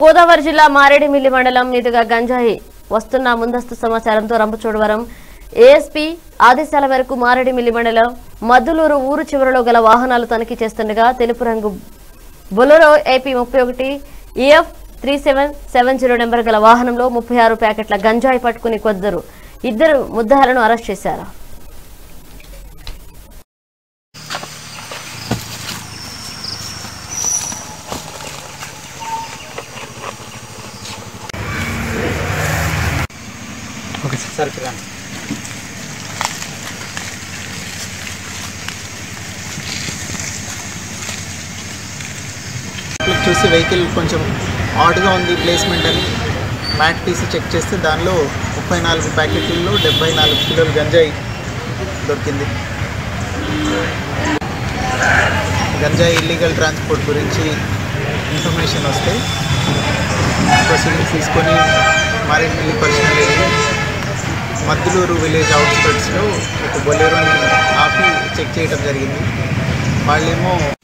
గోదావరి జిల్లా మారేడుమిల్లి మండలం మీదుగా గంజాయి వస్తున్న ముందస్తు సమాచారంతో రంపచోడవరం ఏఎస్పీ ఆదేశాల మేరకు మారేడుమిల్లి మండలం మద్దులూరు ఊరు చివరలో గల వాహనాలు తనిఖీ చేస్తుండగా తెలుపు రంగు బొలెరో ఏపీ ముప్పై ఒకటి EF three seven seven zero number గల వాహనంలో ముప్పై ఆరు ప్యాకెట్ల గంజాయి పట్టుకుని కొందరు ఇద్దరు ముద్దాలను అరెస్ట్ చేశారు okay sir sir Kiran click చూసి వెహికల్ కొంచెం ఆడ్గా ఉంది ప్లేస్మెంట్ అని మ్యాట్ తీసి చెక్ చేస్తే దానిలో ముప్పై నాలుగు ప్యాకెట్లలో డెబ్బై నాలుగు కిలోలు గంజాయి దొరికింది గంజాయి ఇల్లీగల్ ట్రాన్స్పోర్ట్ గురించి ఇన్ఫర్మేషన్ వస్తే ప్రొసీడింగ్స్ తీసుకొని మారేడుమిల్లి పర్సనల్ వెళ్ళి మద్దులూరు విలేజ్ అవుట్స్కట్స్లో ఒక బొలెరోని ఆపి చెక్ చేయడం జరిగింది వాళ్ళేమో